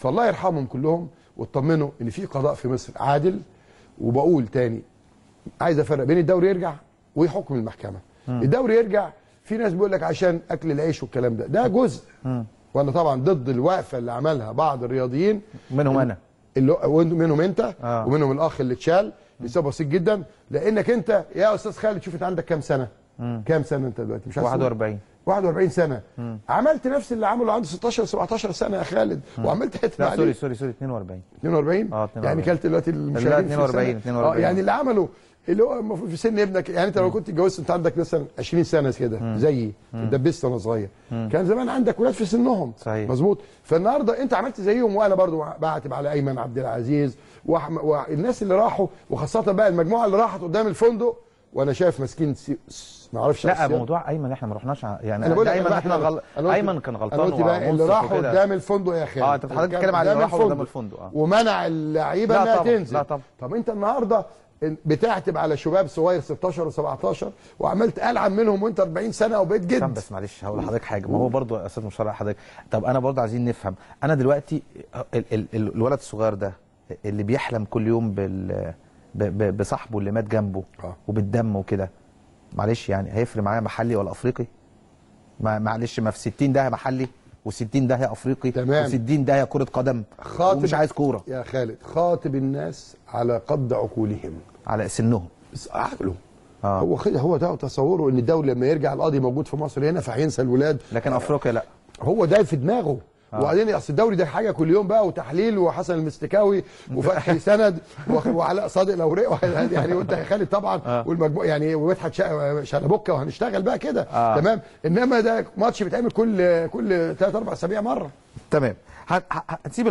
فالله يرحمهم كلهم واطمنوا ان في قضاء في مصر عادل وبقول تاني عايز افرق بين الدوري يرجع وحكم المحكمه الدوري يرجع في ناس بيقول لك عشان اكل العيش والكلام ده ده جزء وانا طبعا ضد الوقفه اللي عملها بعض الرياضيين منهم انا اللي منهم انت آه. ومنهم الاخ اللي اتشال لسبب بسيط جدا لانك انت يا استاذ خالد شوف انت عندك كام سنه كام سنه انت دلوقتي مش عارف 41 41 سنه عملت نفس اللي عمله عنده 16 17 سنه يا خالد وعملت حته لا سوري عليه سوري سوري 42 42 اه 42. يعني كلت دلوقتي المشاهدين لا، في 42 السنة. 42. اه يعني اللي عمله اللي هو المفروض في سن ابنك يعني انت لو كنت اتجوزت انت عندك مثلا 20 سنه كده زيي اتدبست وانا صغير كان زمان عندك ولاد في سنهم صحيح. مظبوط فالنهارده انت عملت زيهم وانا برضو بعتب على ايمن عبد العزيز وأحم- والناس اللي راحوا وخاصه بقى المجموعه اللي راحت قدام الفندق وانا شايف ماسكين سي... س- ما اعرفش لا السيارة. موضوع ايمن احنا ما رحناش ع- يعني انا بقول لك ايمن بقى احنا غل... أنا قلت- ايمن كان غلطان انا قلت بقى اللي ومنصف راحوا وكده. قدام الفندق يا خالد اه انت حضرتك بتتكلم على اللي قدام راحوا قدام الفندق اه ومنع اللعيبه لا انها طبعا، تنزل لا طبعا. طب انت النهارده بتعتب على شباب صغير 16 و17 وعملت العب منهم وانت 40 سنه وبقيت استنى جد بس معلش هقول لحضرتك حاجه ما هو برضو يا استاذ مشرع حضرتك طب انا برضو عايزين نفهم انا دلوقتي ال ال ال الولد الصغير ده اللي بيحلم كل يوم بال ب- ب- بصاحبه اللي مات جنبه آه. وبالدم وكده معلش يعني هيفرق معايا محلي ولا افريقي ما معلش ما في 60 ده محلي و60 ده افريقي تمام. و60 ده كره قدم خاطب ومش عايز كوره يا خالد خاطب الناس على قد عقولهم على سنهم بس عقله آه. هو خد هو ده تصوره ان الدوله لما يرجع القاضي موجود في مصر هنا فهينسى الولاد لكن افريقيا لا هو ده في دماغه وبعدين اصل الدوري ده حاجه كل يوم بقى وتحليل وحسن المستكاوي وفتحي سند و- وعلاء صادق لو يعني وانت يا خالد طبعا والمجموع يعني ومدحت شا- شلبوكه وهنشتغل بقى كده آه. تمام انما ده ماتش بيتعمل كل كل ثلاث اربع اسابيع مره تمام هن- هن- هنسيب